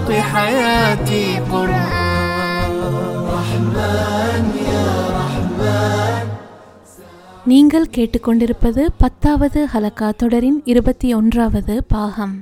واسق حياتي قرآن رحمن يا رحمن நீங்கள் கேட்டுக்கொண்டிருப்பது பத்தாவது ஹலக்கா தொடரின் இருபத்தி ஒன்றாவது பாகம்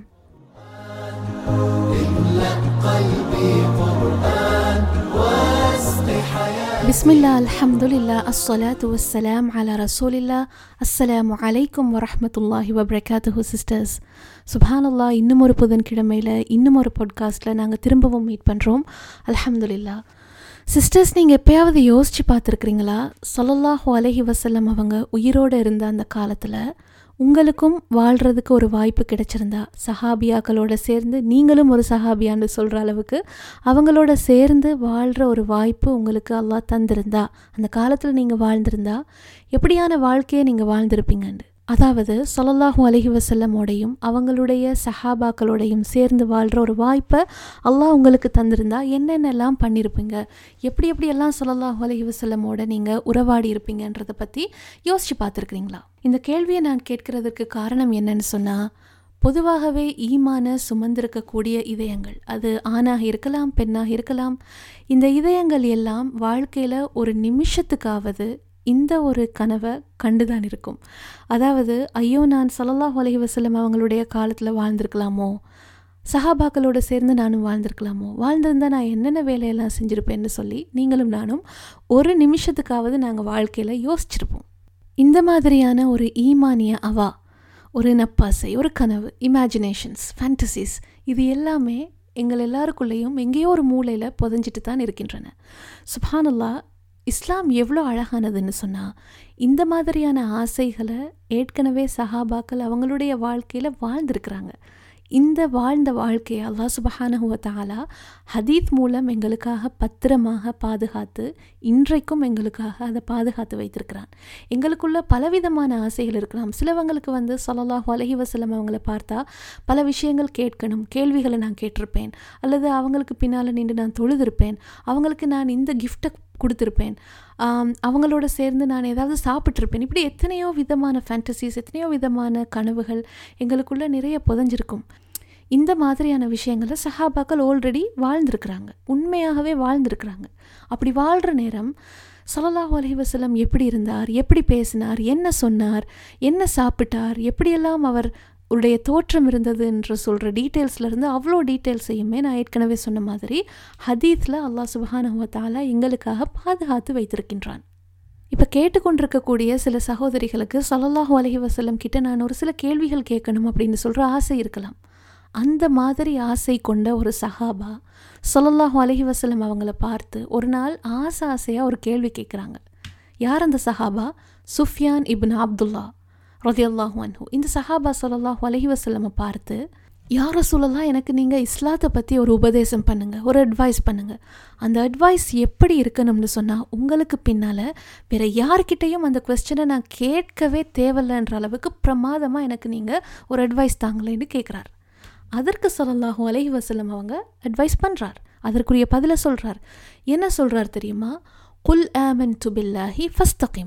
பிஸ்மில்லா அல்ஹம்துலில்லா அஸ்ஸலாத்து வஸ்ஸலாம் அலா ரசூலில்லா அஸ்ஸலாமு அலைக்கும் வரஹ்மத்துல்லாஹி வபரகாத்துஹு சிஸ்டர்ஸ் சுப்ஹானல்லா இன்னும் ஒரு புதன்கிழமையில் இன்னும் ஒரு பாட்காஸ்ட்டில் நாங்கள் திரும்பவும் மீட் பண்ணுறோம் அல்ஹம்துலில்லா சிஸ்டர்ஸ் நீங்கள் எப்பயாவது யோசித்து பார்த்துருக்குறீங்களா ஸல்லல்லாஹு அலைஹி வஸல்லம் அவங்க உயிரோடு இருந்த அந்த காலத்தில் உங்களுக்கும் வாழ்கிறதுக்கு ஒரு வாய்ப்பு கிடைச்சிருந்தா சஹாபியாக்களோட சேர்ந்து நீங்களும் ஒரு சஹாபியான்னு சொல்கிற அளவுக்கு அவங்களோட சேர்ந்து வாழ்கிற ஒரு வாய்ப்பு உங்களுக்கு அல்லாஹ் தந்திருந்தா அந்த காலத்தில் நீங்கள் வாழ்ந்திருந்தா எப்படியான வாழ்க்கையை நீங்கள் வாழ்ந்திருப்பீங்கன்னு அதாவது ஸல்லல்லாஹு அலைஹி வஸல்லமோடையும் அவங்களுடைய சஹாபாக்களோடையும் சேர்ந்து வாழ்கிற ஒரு வாய்ப்பை அல்லாஹ் உங்களுக்கு தந்திருந்தா என்னென்னலாம் பண்ணியிருப்பீங்க எப்படி எப்படியெல்லாம் ஸல்லல்லாஹு அலைஹி வஸல்லமோட நீங்கள் உறவாடி இருப்பீங்கன்றதை பற்றி யோசித்து பார்த்துருக்குறீங்களா இந்த கேள்வியை நான் கேட்கறதுக்கு காரணம் என்னன்னு சொன்னால் பொதுவாகவே ஈமான சுமந்திருக்கக்கூடிய இதயங்கள் அது ஆணாக இருக்கலாம் பெண்ணாக இருக்கலாம் இந்த இதயங்கள் எல்லாம் வாழ்க்கையில் ஒரு நிமிஷத்துக்காவது இந்த ஒரு கனவை கண்டுதான் இருக்கும் அதாவது ஐயோ நான் ஸல்லல்லாஹு அலைஹி வஸல்லம் அவங்களுடைய காலத்தில் வாழ்ந்திருக்கலாமோ சஹாபாக்களோடு சேர்ந்து நானும் வாழ்ந்திருக்கலாமோ வாழ்ந்திருந்தா நான் என்னென்ன வேலையெல்லாம் செஞ்சுருப்பேன்னு சொல்லி நீங்களும் நானும் ஒரு நிமிஷத்துக்காவது நாங்கள் வாழ்க்கையில் யோசிச்சிருப்போம் இந்த மாதிரியான ஒரு ஈமானிய அவா ஒரு நப்பாசை ஒரு கனவு இமேஜினேஷன்ஸ் ஃபேண்டசிஸ் இது எல்லாமே எங்கள் எல்லாருக்குள்ளேயும் எங்கேயோ ஒரு மூலையில் புதஞ்சிட்டு தான் இருக்கின்றன சுபானல்லா இஸ்லாம் எவ்வளோ அழகானதுன்னு சொன்னால் இந்த மாதிரியான ஆசைகளை ஏற்கனவே சஹாபாக்கள் அவங்களுடைய வாழ்க்கையில் வாழ்ந்திருக்கிறாங்க இந்த வாழ்ந்த வாழ்க்கையை அல்லாஹ் சுபஹானஹுவ தாலா ஹதீத் மூலம் எங்களுக்காக பத்திரமாக பாதுகாத்து இன்றைக்கும் எங்களுக்காக அதை பாதுகாத்து வைத்திருக்கிறான் எங்களுக்குள்ள பலவிதமான ஆசைகள் இருக்கலாம் சிலவங்களுக்கு வந்து ஸல்லல்லாஹு அலைஹி வஸல்லம் அவங்கள பார்த்தா பல விஷயங்கள் கேட்கணும் கேள்விகளை நான் கேட்டிருப்பேன் அல்லது அவங்களுக்கு பின்னால் நின்று நான் தொழுதிருப்பேன் அவங்களுக்கு நான் இந்த கிஃப்ட்டை கொடுத்துருப்பேன் அவங்களோட சேர்ந்து நான் ஏதாவது சாப்பிட்ருப்பேன் இப்படி எத்தனையோ விதமான ஃபேண்டசிஸ் எத்தனையோ விதமான கனவுகள் எங்களுக்குள்ளே நிறைய புதஞ்சிருக்கும் இந்த மாதிரியான விஷயங்களை சஹாபாக்கள் ஆல்ரெடி வாழ்ந்திருக்கிறாங்க உண்மையாகவே வாழ்ந்திருக்கிறாங்க அப்படி வாழ்கிற நேரம் ஸல்லல்லாஹு அலைஹி வஸல்லம் எப்படி இருந்தார் எப்படி பேசினார் என்ன சொன்னார் என்ன சாப்பிட்டார் எப்படியெல்லாம் அவர் உடைய தோற்றம் இருந்தது என்று சொல்கிற டீட்டெயில்ஸ்லேருந்து அவ்வளோ டீட்டெயில்ஸையுமே நான் ஏற்கனவே சொன்ன மாதிரி ஹதீத்தில் அல்லாஹ் சுபஹானுவத்தாலா எங்களுக்காக பாதுகாத்து வைத்திருக்கின்றான் இப்போ கேட்டுக்கொண்டிருக்கக்கூடிய சில சகோதரிகளுக்கு ஸல்லல்லாஹு அலைஹி வஸல்லம் கிட்ட நான் ஒரு சில கேள்விகள் கேட்கணும் அப்படின்னு சொல்கிற ஆசை இருக்கலாம் அந்த மாதிரி ஆசை கொண்ட ஒரு சஹாபா ஸல்லல்லாஹு அலைஹி வஸல்லம் அவங்கள பார்த்து ஒரு நாள் ஆசை ஆசையாக ஒரு கேள்வி கேட்குறாங்க யார் அந்த சஹாபா சுஃபியான் இப்னு அப்துல்லா ரதியல்லாஹு அன்ஹு இந்த சஹாபா ஸல்லல்லாஹு அலைஹி வஸல்லமை பார்த்து யார சொல்லலாம் எனக்கு நீங்கள் இஸ்லாத்தை பற்றி ஒரு உபதேசம் பண்ணுங்கள் ஒரு அட்வைஸ் பண்ணுங்கள் அந்த அட்வைஸ் எப்படி இருக்கணும்னு சொன்னால் உங்களுக்கு பின்னால் வேறு யார்கிட்டையும் அந்த கொஸ்டினை நான் கேட்கவே தேவையில்லைன்ற அளவுக்கு பிரமாதமாக எனக்கு நீங்கள் ஒரு அட்வைஸ் தாங்களேன்னு கேட்குறாரு அதற்கு ஸல்லல்லாஹு அலைஹி வஸல்லம் அவங்க அட்வைஸ் பண்ணுறார் அதற்குரிய பதிலை சொல்கிறார் என்ன சொல்கிறார் தெரியுமா குல் ஆமன் டு பில்லாஹி ஃபஸ்தகிம்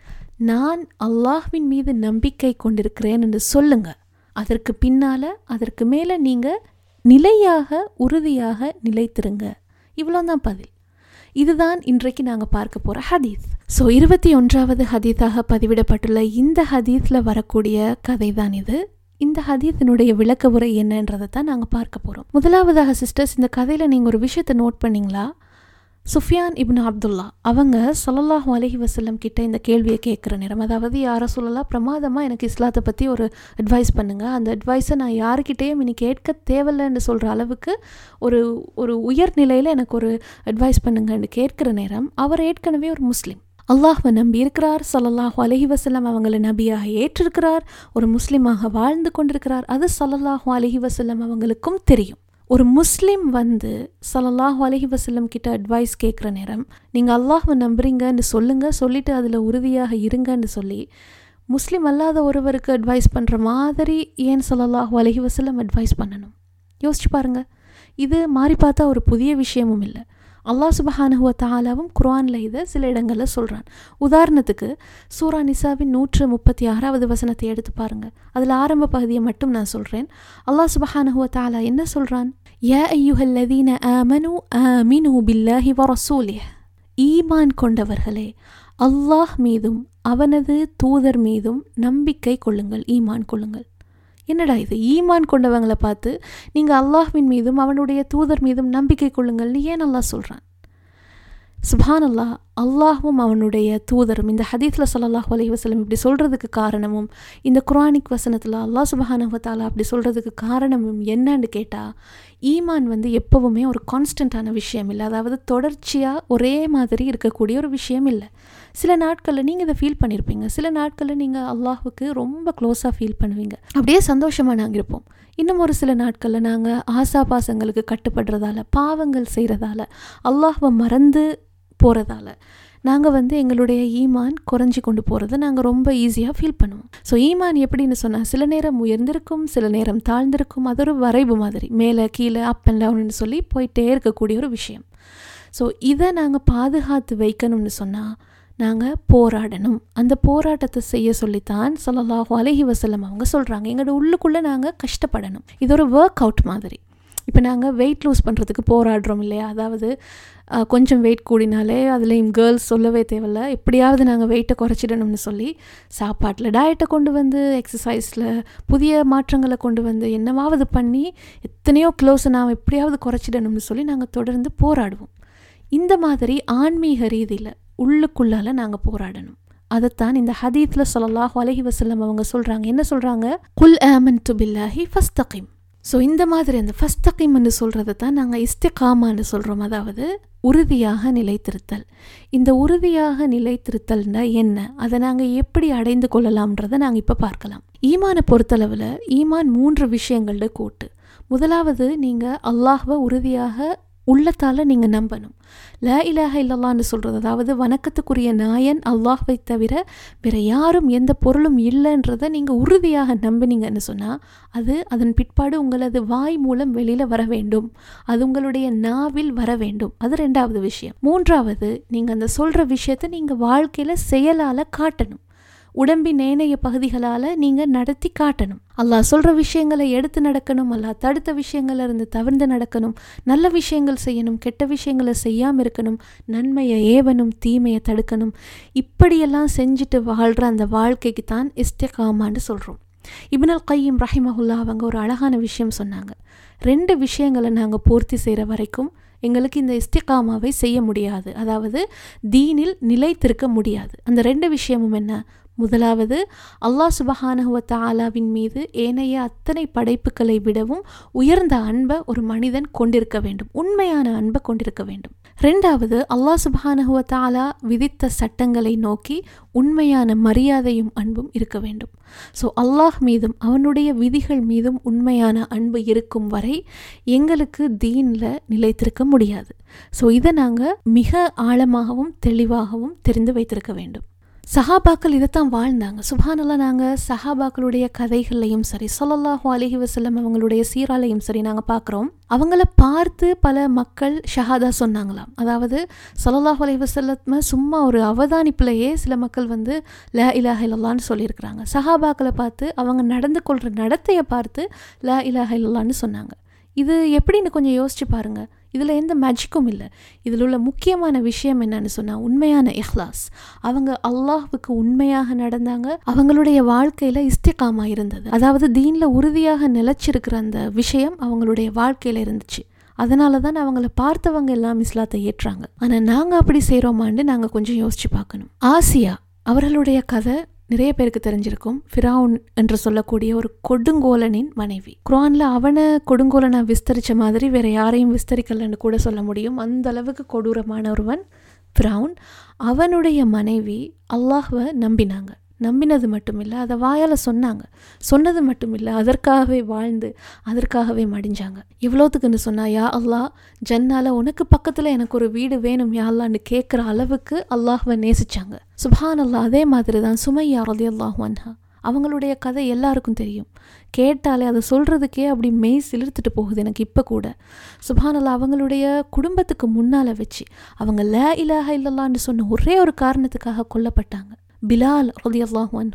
நான் அல்லாஹ்வின் மீது நம்பிக்கை கொண்டிருக்கிறேன் என்று சொல்லுங்க அதற்கு பின்னால் அதற்கு மேலே நீங்கள் நிலையாக உறுதியாக நிலைத்திருங்க இவ்வளோ தான் பதில் இதுதான் இன்றைக்கு நாங்கள் பார்க்க போகிற ஹதீஸ் ஸோ இருபத்தி ஒன்றாவது ஹதீஸாக பதிவிடப்பட்டுள்ள இந்த ஹதீஸில் வரக்கூடிய கதை தான் இது இந்த ஹதீஸினுடைய விளக்க உரை என்னன்றதை தான் நாங்கள் பார்க்க போகிறோம் முதலாவதாக சிஸ்டர்ஸ் இந்த கதையில் நீங்கள் ஒரு விஷயத்தை நோட் பண்ணீங்களா சுஃபியான் இப்னு அப்துல்லா அவங்க ஸல்லல்லாஹு அலைஹி வஸல்லம் கிட்ட இந்த கேள்வியை கேட்குற நேரம் அதாவது யாரை சொல்லலாம் பிரமாதமாக எனக்கு இஸ்லாத்தை பற்றி ஒரு அட்வைஸ் பண்ணுங்கள் அந்த அட்வைஸை நான் யாருக்கிட்டேயும் இனி கேட்க தேவையில்லைன்னு சொல்கிற அளவுக்கு ஒரு ஒரு உயர்நிலையில் எனக்கு ஒரு அட்வைஸ் பண்ணுங்கன்னு கேட்குற நேரம் அவர் ஏற்கனவே ஒரு முஸ்லீம் அல்லாஹ்வை நம்பி இருக்கிறார் ஸல்லல்லாஹு அலைஹி வஸல்லம் அவங்களை நபியாக ஏற்றிருக்கிறார் ஒரு முஸ்லீமாக வாழ்ந்து கொண்டிருக்கிறார் அது ஸல்லல்லாஹு அலைஹி வஸல்லம் அவங்களுக்கும் தெரியும் ஒரு முஸ்லீம் வந்து ஸல்லல்லாஹு அலைஹி வஸல்லம் கிட்ட அட்வைஸ் கேட்குற நேரம் நீங்கள் அல்லாஹ்வை நம்புறீங்கன்னு சொல்லுங்கள் சொல்லிட்டு அதில் உறுதியாக இருங்கன்னு சொல்லி முஸ்லீம் அல்லாத ஒருவருக்கு அட்வைஸ் பண்ணுற மாதிரி ஏன் ஸல்லல்லாஹு அலைஹி வஸல்லம் அட்வைஸ் பண்ணணும் யோசிச்சு பாருங்க இது மாறி பார்த்தா ஒரு புதிய விஷயமும் இல்லை அல்லாஹ் சுபஹானஹுவ தாலாவும் குர்ஆனில் இதை சில இடங்களில் சொல்கிறான் உதாரணத்துக்கு சூரா நிசாவின் நூற்று முப்பத்தி ஆறாவது வசனத்தை எடுத்து பாருங்கள் அதில் ஆரம்ப பகுதியை மட்டும் நான் சொல்கிறேன் அல்லாஹ் சுபஹானஹுவ தாலா என்ன சொல்கிறான் யா ஐயுஹல்லதீன ஆமனு ஆமினு பில்லாஹி வரசூலிஹ் ஈமான் கொண்டவர்களே அல்லாஹ் மீதும் அவனது தூதர் மீதும் நம்பிக்கை கொள்ளுங்கள் ஈமான் கொள்ளுங்கள் என்னடா இது ஈமான் கொண்டவங்களை பார்த்து நீங்கள் அல்லாஹ்வின் மீதும் அவனுடைய தூதர் மீதும் நம்பிக்கை கொள்ளுங்கள்னு ஏன் அல்லாஹ் சொல்கிறான் சுபான் அல்லாஹ் அல்லாஹும் அவனுடைய தூதரும் இந்த ஹதீஸில் சல்லாஹூ அலஹி வசலம் இப்படி சொல்கிறதுக்கு காரணமும் இந்த குரானிக் வசனத்தில் அல்லாஹ் சுபஹானவத்தாலா அப்படி சொல்கிறதுக்கு காரணமும் என்னன்னு கேட்டால் ஈமான் வந்து எப்போவுமே ஒரு கான்ஸ்டண்ட்டான விஷயம் இல்லை அதாவது தொடர்ச்சியாக ஒரே மாதிரி இருக்கக்கூடிய ஒரு விஷயம் இல்லை சில நாட்களில் நீங்கள் இதை ஃபீல் பண்ணியிருப்பீங்க சில நாட்களில் நீங்கள் அல்லாஹுக்கு ரொம்ப க்ளோஸாக ஃபீல் பண்ணுவீங்க அப்படியே சந்தோஷமாக நாங்கள் இருப்போம் இன்னும் ஒரு சில நாட்களில் நாங்கள் ஆசாபாசங்களுக்கு கட்டுப்படுறதால பாவங்கள் செய்கிறதால அல்லாஹ்வை மறந்து போகிறதால நாங்கள் வந்து எங்களுடைய ஈமான் குறைஞ்சி கொண்டு போகிறத நாங்கள் ரொம்ப ஈஸியாக ஃபீல் பண்ணுவோம் ஸோ ஈமான் எப்படின்னு சொன்னால் சில நேரம் உயர்ந்திருக்கும் சில நேரம் தாழ்ந்திருக்கும் அது ஒரு வரைவு மாதிரி மேலே கீழே அப் அண்ட் டவுன்னு சொல்லி போயிட்டே இருக்கக்கூடிய ஒரு விஷயம் ஸோ இதை நாங்கள் பாதுகாத்து வைக்கணும்னு சொன்னால் நாங்கள் போராடணும் அந்த போராட்டத்தை செய்ய சொல்லித்தான் சொல்லலாஹு அலஹி வசல்லம் அவங்க சொல்கிறாங்க எங்களோட உள்ளுக்குள்ளே நாங்கள் கஷ்டப்படணும் இது ஒரு ஒர்க் அவுட் மாதிரி இப்போ நாங்கள் வெயிட் லூஸ் பண்ணுறதுக்கு போராடுறோம் இல்லையா அதாவது கொஞ்சம் வெயிட் கூடினாலே அதுலேயும் கேர்ள்ஸ் சொல்லவே தேவையில்ல எப்படியாவது நாங்கள் வெயிட்டை குறைச்சிடணும்னு சொல்லி சாப்பாட்டில் டயட்டை கொண்டு வந்து எக்ஸசைஸில் புதிய மாற்றங்களை கொண்டு வந்து என்னவாவது பண்ணி எத்தனையோ க்ளோஸை நாம் எப்படியாவது குறைச்சிடணும்னு சொல்லி நாங்கள் தொடர்ந்து போராடுவோம் இந்த மாதிரி ஆன்மீக ரீதியில் உள்ளுக்குள்ளால் நாங்கள் போராடணும் அதைத்தான் இந்த ஹதீத்தில் சொல்லலாஹ் அலஹி வசல்லம் அவங்க சொல்கிறாங்க என்ன சொல்கிறாங்க குல் ஆமன் டு பில்லாஹி ஃபஸ்தகிம் ஸோ இந்த மாதிரி அந்த ஃபஸ்தகிம்னு சொல்கிறத தான் நாங்கள் இஸ்திகாமான்னு சொல்கிறோம் அதாவது உறுதியாக நிலைத்திருத்தல் இந்த உறுதியாக நிலைத்திருத்தல்னா என்ன அதை நாங்கள் எப்படி அடைந்து கொள்ளலாம்ன்றதை நாங்கள் இப்போ பார்க்கலாம் ஈமானை பொறுத்தளவில் ஈமான் மூன்று விஷயங்களோட கூட்டு முதலாவது நீங்கள் அல்லாஹ்வை உறுதியாக உள்ளத்தால் நீங்கள் நம்பணும் ல இலாஹ இல்லல்லான்னு சொல்கிறது அதாவது வணக்கத்துக்குரிய நாயன் அல்லாஹ்வை தவிர வேறு யாரும் எந்த பொருளும் இல்லைன்றதை நீங்கள் உறுதியாக நம்பினீங்கன்னு சொன்னால் அது அதன் பிற்பாடு உங்களது வாய் மூலம் வெளியில் வர வேண்டும் அது உங்களுடைய நாவில் வர வேண்டும் அது ரெண்டாவது விஷயம் மூன்றாவது நீங்கள் அந்த சொல்கிற விஷயத்தை நீங்கள் வாழ்க்கையில் செயலால் காட்டணும் உடம்பின் ஏனைய பகுதிகளால் நீங்கள் நடத்தி காட்டணும் அல்லாஹ் சொல்கிற விஷயங்களை எடுத்து நடக்கணும் அல்லாஹ் தடுத்த விஷயங்கள்ல இருந்து தவிர்த்து நடக்கணும் நல்ல விஷயங்கள் செய்யணும் கெட்ட விஷயங்களை செய்யாமல் இருக்கணும் நன்மையை ஏவனும் தீமையை தடுக்கணும் இப்படியெல்லாம் செஞ்சுட்டு வாழ்கிற அந்த வாழ்க்கைக்கு தான் இஸ்திகாமான்னு சொல்கிறோம் இப்னல் கையம் ரஹிமஹுல்லா அவங்க ஒரு அழகான விஷயம் சொன்னாங்க ரெண்டு விஷயங்களை நாங்கள் பூர்த்தி செய்கிற வரைக்கும் எங்களுக்கு இந்த இஸ்திகாமாவை செய்ய முடியாது அதாவது தீனில் நிலைத்திருக்க முடியாது அந்த ரெண்டு விஷயமும் என்ன முதலாவது அல்லாஹ் சுபஹானஹுவ தாலாவின் மீது ஏனைய அத்தனை படைப்புகளை விடவும் உயர்ந்த அன்பை ஒரு மனிதன் கொண்டிருக்க வேண்டும் உண்மையான அன்பை கொண்டிருக்க வேண்டும் ரெண்டாவது அல்லாஹ் சுபஹானஹுவ தாலா விதித்த சட்டங்களை நோக்கி உண்மையான மரியாதையும் அன்பும் இருக்க வேண்டும் ஸோ அல்லாஹ் மீதும் அவனுடைய விதிகள் மீதும் உண்மையான அன்பு இருக்கும் வரை எங்களுக்கு தீனில் நிலைத்திருக்க முடியாது ஸோ இதை நாங்கள் மிக ஆழமாகவும் தெளிவாகவும் தெரிந்து வைத்திருக்க வேண்டும் சஹாபாக்கள் இதைத்தான் வாழ்ந்தாங்க சுபானெல்லாம் நாங்கள் சஹாபாக்களுடைய கதைகள்லையும் சரி சொல்லல்லாஹு அலஹி வசல்லம் அவங்களுடைய சீராலையும் சரி நாங்கள் பார்க்குறோம் அவங்கள பார்த்து பல மக்கள் ஷஹாதா சொன்னாங்களாம் அதாவது சொல்லல்லாஹு அலஹி வசல்லத்ம சும்மா ஒரு அவதானிப்புலையே சில மக்கள் வந்து ல இலாஹ இல்லல்லான்னு சொல்லியிருக்கிறாங்க சஹாபாக்களை பார்த்து அவங்க நடந்து கொள்கிற நடத்தையை பார்த்து ல இலாஹ இல்லல்லான்னு சொன்னாங்க இது எப்படின்னு கொஞ்சம் யோசிச்சு பாருங்க இதில் எந்த மேஜிக்கும் இல்லை இதில் உள்ள முக்கியமான விஷயம் என்னன்னு சொன்னால் உண்மையான இஹ்லாஸ் அவங்க அல்லாஹுக்கு உண்மையாக நடந்தாங்க அவங்களுடைய வாழ்க்கையில் இஸ்திகாமா இருந்தது அதாவது தீனில் உறுதியாக நிலச்சிருக்கிற அந்த விஷயம் அவங்களுடைய வாழ்க்கையில் இருந்துச்சு அதனால தான் அவங்கள பார்த்தவங்க எல்லாம் இஸ்லாத்தை ஏற்றாங்க ஆனால் நாங்கள் அப்படி செய்கிறோமான்னு நாங்கள் கொஞ்சம் யோசிச்சு பார்க்கணும் ஆசியா அவர்களுடைய கதை நிறைய பேருக்கு தெரிஞ்சிருக்கும் ஃபிராவுன் என்று சொல்லக்கூடிய ஒரு கொடுங்கோலனின் மனைவி குரான்ல அவனை கொடுங்கோலனை விஸ்தரித்த மாதிரி வேற யாரையும் விஸ்தரிக்கலன்னு கூட சொல்ல முடியும் அந்த அளவுக்கு கொடூரமான ஒருவன் ஃபிராவுன் அவனுடைய மனைவி அல்லாஹ்வை நம்பினாங்க நம்பினது மட்டும் இல்லை அதை வாயால் சொன்னாங்க சொன்னது மட்டும் இல்லை அதற்காகவே வாழ்ந்து அதற்காகவே மடிஞ்சாங்க எவ்வளோத்துக்குன்னு சொன்னா யா அல்லாஹ் ஜன்னால உனக்கு பக்கத்தில் எனக்கு ஒரு வீடு வேணும் யா அல்லான்னு கேட்குற அளவுக்கு அல்லாஹ்வை நேசிச்சாங்க சுபான் அல்லாஹ் அதே மாதிரி தான் சுமையா ரதி அல்லாஹ் அன்ஹா அவங்களுடைய கதை எல்லாருக்கும் தெரியும் கேட்டாலே அதை சொல்கிறதுக்கே அப்படி மெய் சிலிர்த்துட்டு போகுது எனக்கு இப்போ கூட சுபானல்லா அவங்களுடைய குடும்பத்துக்கு முன்னால் வச்சு அவங்க ல இலாஹ இல்லல்லான்னு சொன்ன ஒரே ஒரு காரணத்துக்காக கொல்லப்பட்டாங்க பிலால் ரதி அல்லாஹ் அன்ஹூ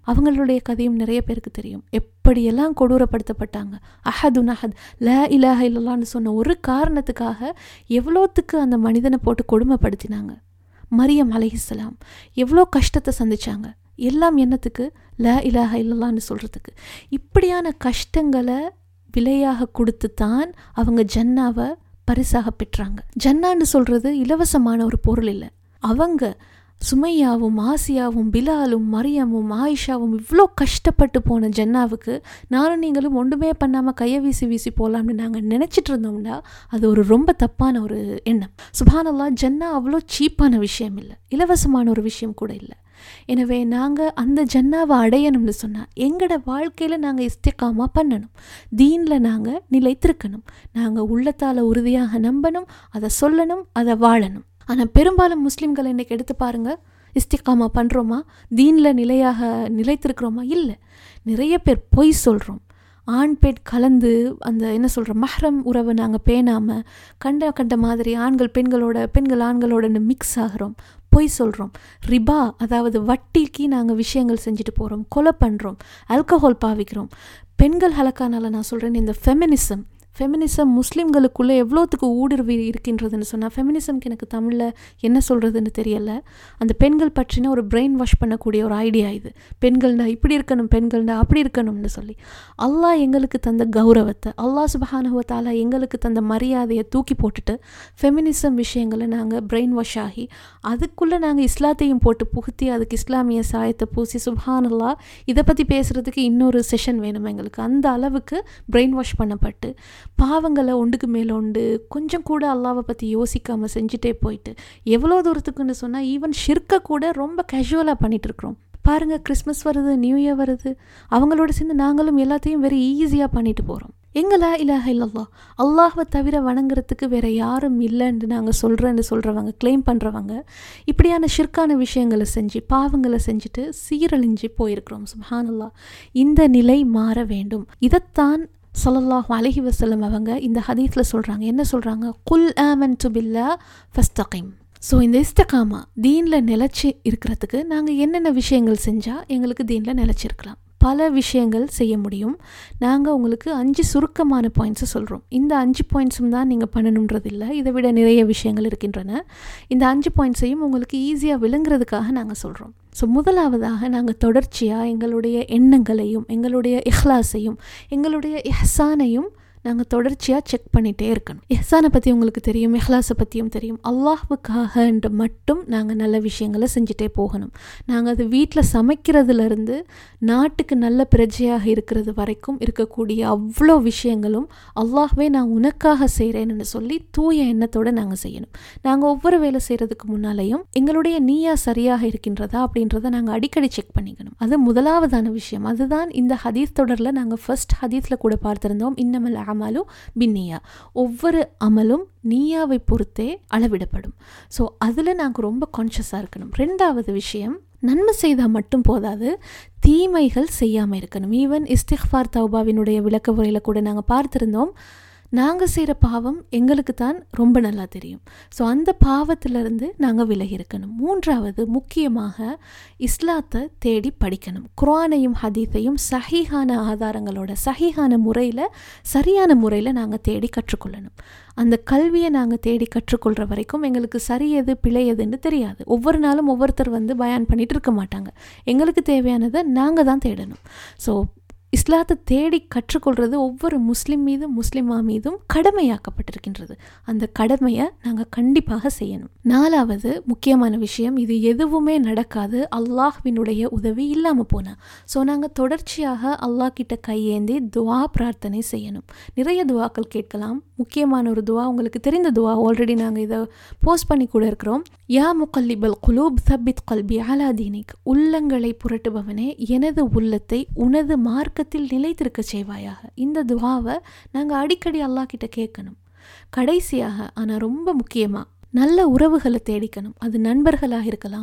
அவங்களுடைய கதையும் நிறைய பேருக்கு தெரியும் எப்படியெல்லாம் கொடூரப்படுத்தப்பட்டாங்க அஹதுன் அஹத் ல இலாஹ இல்லல்லான்னு சொன்ன ஒரு காரணத்துக்காக எவ்வளோத்துக்கு அந்த மனிதனை போட்டு கொடுமைப்படுத்தினாங்க மரியம் அலைஹிஸ்ஸலாம் எவ்வளோ கஷ்டத்தை சந்திச்சாங்க எல்லாம் என்னத்துக்கு ல இலாஹ இல்லல்லான்னு சொல்கிறதுக்கு இப்படியான கஷ்டங்களை விலையாக கொடுத்து தான் அவங்க ஜன்னாவை பரிசாக பெற்றாங்க ஜன்னான்னு சொல்கிறது இலவசமான ஒரு பொருள் இல்லை அவங்க சுமையாவும் ஆசியாவும் பிலாலும் மரியமும் ஆயிஷாவும் இவ்வளோ கஷ்டப்பட்டு போன ஜன்னாவுக்கு நானும் நீங்களும் ஒன்றுமே பண்ணாமல் கையை வீசி வீசி போகலாம்னு நாங்கள் நினச்சிட்டு இருந்தோம்னா அது ஒரு ரொம்ப தப்பான ஒரு எண்ணம் சுபானல்லா ஜன்னா அவ்வளோ சீப்பான விஷயம் இல்லை இலவசமான ஒரு விஷயம் கூட இல்லை எனவே நாங்கள் அந்த ஜன்னாவை அடையணும்னு சொன்னால் எங்களோட வாழ்க்கையில் நாங்கள் இஸ்திகாமா பண்ணணும் தீனில் நாங்கள் நிலைத்திருக்கணும் நாங்கள் உள்ளத்தால் உறுதியாக நம்பணும் அதை சொல்லணும் அதை வாழணும் ஆனால் பெரும்பாலும் முஸ்லீம்களை இன்றைக்கி எடுத்து பாருங்கள் இஸ்திகாமா பண்ணுறோமா தீனில் நிலையாக நிலைத்திருக்கிறோமா இல்லை நிறைய பேர் பொய் சொல்கிறோம் ஆண் பெண் கலந்து அந்த என்ன சொல்கிற மஹ்ரம் உறவை நாங்கள் பேணாமல் கண்ட கண்ட மாதிரி ஆண்கள் பெண்களோட பெண்கள் ஆண்களோட மிக்ஸ் ஆகிறோம் பொய் சொல்கிறோம் ரிபா அதாவது வட்டிக்கு நாங்கள் விஷயங்கள் செஞ்சுட்டு போகிறோம் கொலை பண்ணுறோம் ஆல்கஹால் பாவிக்கிறோம் பெண்கள் ஹலக்கானால நான் சொல்கிறேன் இந்த ஃபெமினிசம் ஃபெமினிசம் முஸ்லீம்களுக்குள்ளே எவ்வளோத்துக்கு ஊடுருவி இருக்கின்றதுன்னு சொன்னால் ஃபெமினிசம்க்கு எனக்கு தமிழில் என்ன சொல்கிறதுன்னு தெரியலை அந்த பெண்கள் பற்றின ஒரு பிரெயின் வாஷ் பண்ணக்கூடிய ஒரு ஐடியா இது பெண்கள்னா இப்படி இருக்கணும் பெண்கள்னா அப்படி இருக்கணும்னு சொல்லி அல்லாஹ் எங்களுக்கு தந்த கௌரவத்தை அல்லாஹ் சுபஹானுவத்தாலா எங்களுக்கு தந்த மரியாதையை தூக்கி போட்டுட்டு ஃபெமினிசம் விஷயங்களை நாங்கள் பிரெயின் வாஷ் ஆகி அதுக்குள்ளே நாங்கள் இஸ்லாத்தையும் போட்டு புகுத்தி அதுக்கு இஸ்லாமிய சாயத்தை பூசி சுபஹானல்லா இதை பற்றி பேசுகிறதுக்கு இன்னொரு செஷன் வேணும் எங்களுக்கு அந்த அளவுக்கு பிரெயின் வாஷ் பண்ணப்பட்டு பாவங்களை ஒன்றுக்கு மேலே உண்டு கொஞ்சம் கூட அல்லாவை பற்றி யோசிக்காமல் செஞ்சுட்டே போயிட்டு எவ்வளோ தூரத்துக்குன்னு சொன்னால் ஈவன் ஷிர்க்கை கூட ரொம்ப கேஷுவலாக பண்ணிகிட்டு இருக்கிறோம் பாருங்கள் கிறிஸ்மஸ் வருது நியூ இயர் வருது அவங்களோட சேர்ந்து நாங்களும் எல்லாத்தையும் வெரி ஈஸியாக பண்ணிட்டு போகிறோம் எங்களா இலாஹ இல்லல்லா அல்லாஹ்வை தவிர வணங்குறதுக்கு வேற யாரும் இல்லைன்னு நாங்கள் சொல்கிறேன்னு சொல்கிறவங்க கிளைம் பண்ணுறவங்க இப்படியான ஷிர்கான விஷயங்களை செஞ்சு பாவங்களை செஞ்சுட்டு சீரழிஞ்சு போயிருக்கிறோம் சுபஹானல்லா இந்த நிலை மாற வேண்டும் இதைத்தான் சல்லல்லாஹு அலஹி வசல்லம் அவங்க இந்த ஹதீஸில் சொல்கிறாங்க என்ன சொல்கிறாங்க குல் ஆமன் டு பில்லா ஃபஸ்தகிம் ஸோ இந்த இஸ்தகாமா தீனில் நிலச்சி இருக்கிறதுக்கு நாங்கள் என்னென்ன விஷயங்கள் செஞ்சால் எங்களுக்கு தீனில் நிலச்சிருக்கலாம் பல விஷயங்கள் செய்ய முடியும் நாங்கள் உங்களுக்கு அஞ்சு சுருக்கமான பாயிண்ட்ஸை சொல்கிறோம் இந்த அஞ்சு பாயிண்ட்ஸும் தான் நீங்கள் பண்ணணுன்றது இல்லை இதை விட நிறைய விஷயங்கள் இருக்கின்றன இந்த அஞ்சு பாயிண்ட்ஸையும் உங்களுக்கு ஈஸியாக விளங்குறதுக்காக நாங்கள் சொல்கிறோம் ஸோ முதலாவதாக நாங்கள் தொடர்ச்சியாக எங்களுடைய எண்ணங்களையும் எங்களுடைய இஹ்லாஸையும் எங்களுடைய இஹ்சானையும் நாங்கள் தொடர்ச்சியாக செக் பண்ணிகிட்டே இருக்கணும் எஹ்சானை பற்றி உங்களுக்கு தெரியும் இஹ்லாஸை பற்றியும் தெரியும் அல்லாஹுக்காகன்ற மட்டும் நாங்கள் நல்ல விஷயங்களை செஞ்சுட்டே போகணும் நாங்கள் அது வீட்டில் சமைக்கிறதுலேருந்து நாட்டுக்கு நல்ல பிரஜையாக இருக்கிறது வரைக்கும் இருக்கக்கூடிய அவ்வளோ விஷயங்களும் அல்லாஹ்வே நான் உனக்காக செய்கிறேன்னு சொல்லி தூய எண்ணத்தோடு நாங்கள் செய்யணும் நாங்கள் ஒவ்வொரு வேலை செய்கிறதுக்கு முன்னாலேயும் எங்களுடைய நீயா சரியாக இருக்கின்றதா அப்படின்றத நாங்கள் அடிக்கடி செக் பண்ணிக்கணும் அது முதலாவதான விஷயம் அதுதான் இந்த ஹதீஸ் தொடரில் நாங்கள் ஃபர்ஸ்ட் ஹதீஸில் கூட பார்த்துருந்தோம் இன்னமல் அமலும் பின்னியா ஒவ்வொரு அமலும் நீயாவை பொறுத்தே அளவிடப்படும் ஸோ அதில் நாங்கள் ரொம்ப கான்ஷியஸாக இருக்கணும் ரெண்டாவது விஷயம் நன்மை செய்தால் மட்டும் போதாது தீமைகள் செய்யாமல் இருக்கணும் ஈவன் இஸ்திஃபார் தௌபாவினுடைய விளக்க உரையில் கூட நாங்கள் பார்த்துருந்தோம் நாங்கள் செய்கிற பாவம் எங்களுக்கு தான் ரொம்ப நல்லா தெரியும் ஸோ அந்த பாவத்திலிருந்து நாங்கள் விலகி இருக்கணும் மூன்றாவது முக்கியமாக இஸ்லாத்தை தேடி படிக்கணும் குரானையும் ஹதீஸையும் சஹீஹான ஆதாரங்களோட சஹீஹான முறையில் சரியான முறையில் நாங்கள் தேடி கற்றுக்கொள்ளணும் அந்த கல்வியை நாங்கள் தேடி கற்றுக்கொள்கிற வரைக்கும் எங்களுக்கு சரி எது பிழை எதுன்னு தெரியாது ஒவ்வொரு நாளும் ஒவ்வொருத்தர் வந்து பயான் பண்ணிகிட்டு இருக்க மாட்டாங்க எங்களுக்கு தேவையானதை நாங்கள் தான் தேடணும் ஸோ இஸ்லாத்தை தேடி கற்றுக்கொள்வது ஒவ்வொரு முஸ்லீம் மீதும் முஸ்லிமா மீதும் கடமையாக்கப்பட்டிருக்கின்றது அந்த கடமையை நாங்கள் கண்டிப்பாக செய்யணும் நாலாவது முக்கியமான விஷயம் இது எதுவுமே நடக்காது அல்லாஹ்வினுடைய உதவி இல்லாமல் போனால் ஸோ நாங்கள் தொடர்ச்சியாக அல்லாஹ் கிட்ட கையேந்தி துவா பிரார்த்தனை செய்யணும் நிறைய துவாக்கள் கேட்கலாம் முக்கியமான ஒரு துவா உங்களுக்கு தெரிந்த துவா ஆல்ரெடி நாங்கள் இதை போஸ்ட் பண்ணி கூட இருக்கிறோம் யா முகல்லிபல் குலூப் சப்பித் கல்பி அலா தீனிக் உள்ளங்களை புரட்டுபவனே எனது உள்ளத்தை உனது மார்க்கத்தில் நிலைத்திருக்க செய்வாயாக இந்த துவாவை நாங்கள் அடிக்கடி அல்லாஹ் கிட்ட கேட்கணும் கடைசியாக ஆனால் ரொம்ப முக்கியமாக நல்ல உறவுகளை தேடிக்கணும் அது நண்பர்களாக இருக்கலாம்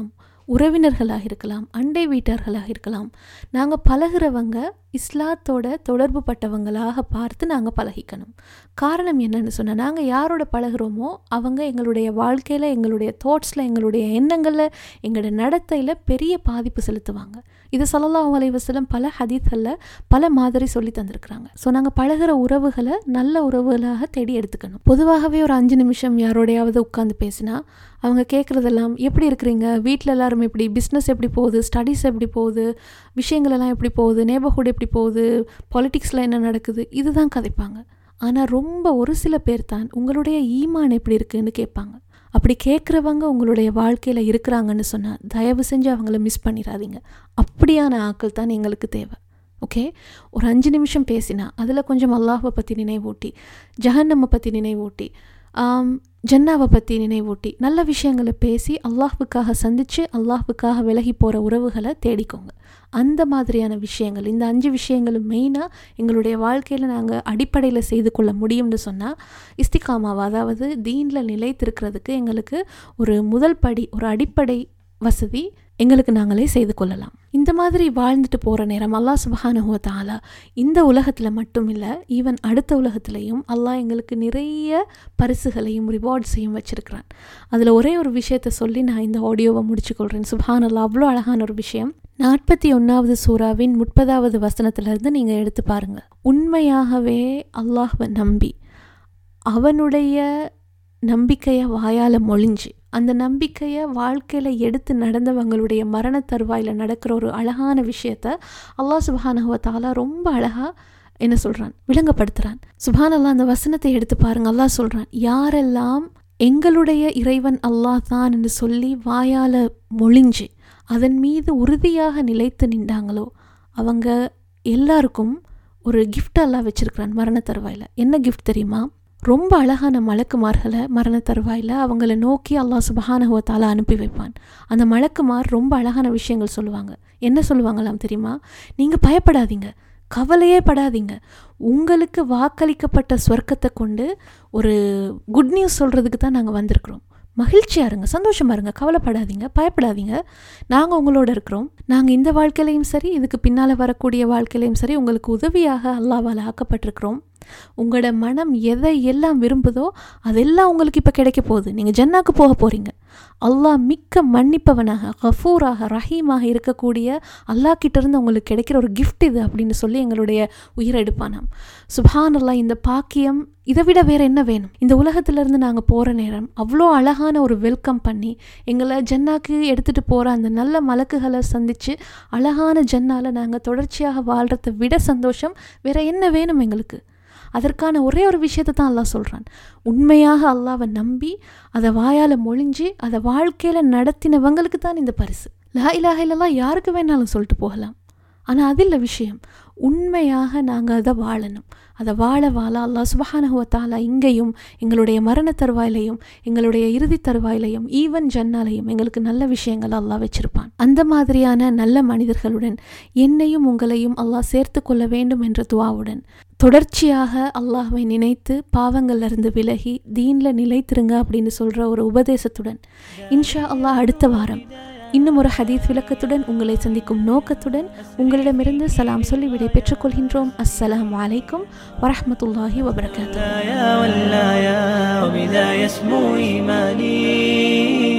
உறவினர்களாக இருக்கலாம் அண்டை வீட்டார்களாக இருக்கலாம் நாங்கள் பழகுறவங்க இஸ்லாத்தோட தொடர்பு பட்டவங்களாக பார்த்து நாங்கள் பழகிக்கணும் காரணம் என்னன்னு சொன்னால் நாங்கள் யாரோட பழகுறோமோ அவங்க எங்களுடைய வாழ்க்கையில் எங்களுடைய தாட்ஸில் எங்களுடைய எண்ணங்களில் எங்களோட நடத்தையில் பெரிய பாதிப்பு செலுத்துவாங்க இது சல்லல்லாஹு அலைஹி வஸல்லம் பல ஹதீத்களில் பல மாதிரி சொல்லி தந்திருக்கிறாங்க ஸோ நாங்கள் பழகுற உறவுகளை நல்ல உறவுகளாக தேடி எடுத்துக்கணும் பொதுவாகவே ஒரு அஞ்சு நிமிஷம் யாரோடையாவது உட்காந்து பேசினா அவங்க கேட்குறதெல்லாம் எப்படி இருக்கிறீங்க வீட்டில் எல்லாரும் எப்படி பிஸ்னஸ் எப்படி போகுது ஸ்டடீஸ் எப்படி போகுது விஷயங்கள் எல்லாம் எப்படி போகுது நேபர்ஹுட் எப்படி போகுது பாலிட்டிக்ஸில் என்ன நடக்குது இதுதான் கதைப்பாங்க ஆனால் ரொம்ப ஒரு சில பேர் தான் உங்களுடைய ஈமான் எப்படி இருக்குன்னு கேட்பாங்க அப்படி கேட்குறவங்க உங்களுடைய வாழ்க்கையில் இருக்கிறாங்கன்னு சொன்னால் தயவு செஞ்சு அவங்கள மிஸ் பண்ணிடாதீங்க அப்படியான ஆட்கள் தான் எங்களுக்கு தேவை ஓகே ஒரு அஞ்சு நிமிஷம் பேசினா அதில் கொஞ்சம் அல்லாஹை பற்றி நினைவூட்டி ஜஹன்னம்மை பற்றி நினைவூட்டி ஆம், ஜன்னாவை பற்றி நினைவூட்டி நல்ல விஷயங்களை பேசி அல்லாஹ்வுக்காக சந்தித்து அல்லாஹ்வுக்காக விலகி போகிற உறவுகளை தேடிக்கோங்க அந்த மாதிரியான விஷயங்கள் இந்த அஞ்சு விஷயங்களும் மெயினாக எங்களுடைய வாழ்க்கையில் நாங்கள் அடிப்படையில் செய்து கொள்ள முடியும்னு சொன்னால் இஸ்திகாமாவை அதாவது தீனில் நிலைத்திருக்கிறதுக்கு எங்களுக்கு ஒரு முதல் படி ஒரு அடிப்படை வசதி எங்களுக்கு நாங்களே செய்து கொள்ளலாம் இந்த மாதிரி வாழ்ந்துட்டு போகிற நேரம் அல்லாஹ் சுபஹானஹு வ தஆலா இந்த உலகத்தில் மட்டும் இல்லை ஈவன் அடுத்த உலகத்துலேயும் அல்லாஹ் எங்களுக்கு நிறைய பரிசுகளையும் ரிவார்ட்ஸையும் வச்சிருக்கிறான் அதில் ஒரே ஒரு விஷயத்த சொல்லி நான் இந்த ஆடியோவை முடிச்சுக்கொள்கிறேன் சுபஹான் அல்லாஹ் அவ்வளோ அழகான ஒரு விஷயம் நாற்பத்தி ஒன்றாவது சூறாவின் முப்பதாவது வசனத்திலிருந்து நீங்கள் எடுத்து பாருங்கள் உண்மையாகவே அல்லாஹ்வை நம்பி அவனுடைய நம்பிக்கையை வாயால் மொழிஞ்சு அந்த நம்பிக்கையை வாழ்க்கையில் எடுத்து நடந்தவங்களுடைய மரண தருவாயில் நடக்கிற ஒரு அழகான விஷயத்த அல்லாஹ் சுபஹானஹுவ தாலா ரொம்ப அழகாக என்ன சொல்கிறான் விளங்கப்படுத்துகிறான் சுபான் அல்லாஹ் அந்த வசனத்தை எடுத்து பாருங்க அல்லாஹ் சொல்கிறான் யாரெல்லாம் எங்களுடைய இறைவன் அல்லாஹ் தான் என்று சொல்லி வாயால் மொழிஞ்சு அதன் மீது உறுதியாக நிலைத்து நின்றாங்களோ அவங்க எல்லாருக்கும் ஒரு gift எல்லாம் வச்சிருக்கிறான் மரண தருவாயில் என்ன கிஃப்ட் தெரியுமா ரொம்ப அழகான மலக்குமார்களை மரண தருவாயில் அவங்கள நோக்கி அல்லாஹ் சுபஹானஹுவத்தால அனுப்பி வைப்பான் அந்த மலக்குமார் ரொம்ப அழகான விஷயங்கள் சொல்லுவாங்க என்ன சொல்லுவாங்களாம் தெரியுமா நீங்கள் பயப்படாதீங்க கவலையே படாதீங்க உங்களுக்கு வாக்களிக்கப்பட்ட சொர்க்கத்தை கொண்டு ஒரு குட் நியூஸ் சொல்கிறதுக்கு தான் நாங்கள் வந்திருக்கிறோம் மகிழ்ச்சியாக இருங்க சந்தோஷமாக இருங்க கவலைப்படாதீங்க பயப்படாதீங்க நாங்கள் உங்களோட இருக்கிறோம் நாங்கள் இந்த வாழ்க்கையிலையும் சரி இதுக்கு பின்னால் வரக்கூடிய வாழ்க்கையிலையும் சரி உங்களுக்கு உதவியாக அல்லாவால் ஆக்கப்பட்டிருக்கிறோம் உங்களோட மனம் எதை எல்லாம் விரும்புதோ அதெல்லாம் உங்களுக்கு இப்போ கிடைக்க போகுது நீங்கள் ஜன்னாக்கு போக போகிறீங்க அல்லாஹ் மிக்க மன்னிப்பவனாக கஃபூராக ரஹீமாக இருக்கக்கூடிய அல்லாஹ் கிட்ட இருந்து உங்களுக்கு கிடைக்கிற ஒரு gift இது அப்படின்னு சொல்லி எங்களுடைய உயிரை எடுப்பானாம் சுபான் அல்லாஹ் இந்த பாக்கியம் இதை விட வேற என்ன வேணும் இந்த உலகத்திலிருந்து நாங்கள் போகிற நேரம் அவ்வளோ அழகான ஒரு வெல்கம் பண்ணி எங்களை ஜன்னாக்கு எடுத்துகிட்டு போகிற அந்த நல்ல மலக்குகளை சந்தித்து அழகான ஜன்னால நாங்கள் தொடர்ச்சியாக வாழ்கிறத விட சந்தோஷம் வேற என்ன வேணும் எங்களுக்கு அதற்கான ஒரே ஒரு விஷயத்தை தான் அல்லாஹ் சொல்கிறான் உண்மையாக அல்லாவை நம்பி அதை வாயால் மொழிஞ்சு அதை வாழ்க்கையில் நடத்தினவங்களுக்கு தான் இந்த பரிசு லா இலாஹ இல்லல்லாஹ் யாருக்கு வேணாலும் சொல்லிட்டு போகலாம் ஆனால் அது இல்லை விஷயம் உண்மையாக நாங்கள் அதை வாழணும் அதை வாழ வாழ அல்லாஹ் சுபஹானஹுவ தஆலா இங்கேயும் எங்களுடைய மரண தருவாயிலையும் எங்களுடைய இறுதி தருவாயிலையும் ஈவன் ஜன்னாலையும் எங்களுக்கு நல்ல விஷயங்கள் அல்லாஹ் வச்சிருப்பான் அந்த மாதிரியான நல்ல மனிதர்களுடன் என்னையும் உங்களையும் அல்லாஹ் சேர்த்து கொள்ள வேண்டும் என்ற துவாவுடன் தொடர்ச்சியாக அல்லாஹ்வை நினைத்து பாவங்கள்ல இருந்து விலகி தீன்ல நிலைத்திருங்க அப்படின்னு சொல்ற ஒரு உபதேசத்துடன் இன்ஷா அல்லாஹ் அடுத்த வாரம் இன்னும் ஒரு ஹதீஸ் விளக்கத்துடன் உங்களை சந்திக்கும் நோக்கத்துடன் உங்களிடமிருந்து சலாம் சொல்லி விடை பெற்றுக்கொள்கின்றோம் அஸ்ஸலாமு அலைக்கும் வரஹ்மத்துல்லாஹி வபரகாத்துஹு يا ولا يا وبذا يسمو إيماني